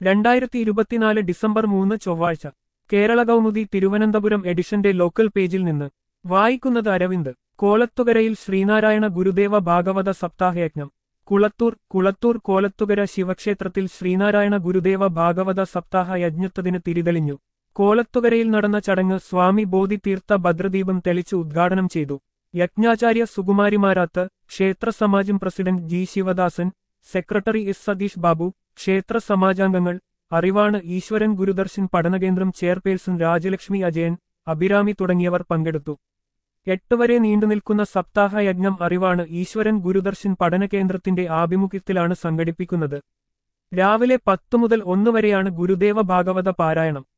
രണ്ടായിരത്തി ഇരുപത്തിനാല് ഡിസംബർ മൂന്ന് ചൊവ്വാഴ്ച കേരള കൗമുദി തിരുവനന്തപുരം എഡിഷന്റെ ലോക്കൽ പേജിൽ നിന്ന് വായിക്കുന്നത് അരവിന്ദ് കോലത്തുകരയിൽ ശ്രീനാരായണ ഗുരുദേവ ഭാഗവത സപ്താഹയജ്ഞം കുളത്തൂർ കുളത്തൂർ കോലത്തുകര ശിവക്ഷേത്രത്തിൽ ശ്രീനാരായണ ഗുരുദേവ ഭാഗവത സപ്താഹ യജ്ഞത്തതിന് തിരിതെളിഞ്ഞു കോലത്തുകരയിൽ നടന്ന ചടങ്ങ് സ്വാമി ബോധിതീർത്ഥ ഭദ്രദീപം തെളിച്ച് ഉദ്ഘാടനം ചെയ്തു യജ്ഞാചാര്യ സുകുമാരിമാരാത്ത് ക്ഷേത്ര സമാജം president G Sivadasan secretary S Satheesh Babu ക്ഷേത്ര സമാജാംഗങ്ങൾ അറിവാണ് ഈശ്വരൻ ഗുരുദർശൻ പഠനകേന്ദ്രം ചെയർപേഴ്സൺ രാജലക്ഷ്മി അജയൻ അഭിരാമി തുടങ്ങിയവർ പങ്കെടുത്തു എട്ട് വരെ നീണ്ടുനിൽക്കുന്ന സപ്താഹ യജ്ഞം അറിവാണ് ഈശ്വരൻ ഗുരുദർശൻ പഠനകേന്ദ്രത്തിന്റെ ആഭിമുഖ്യത്തിലാണ് സംഘടിപ്പിക്കുന്നത് രാവിലെ പത്തു മുതൽ ഒന്ന് വരെയാണ് ഗുരുദേവ ഭാഗവത പാരായണം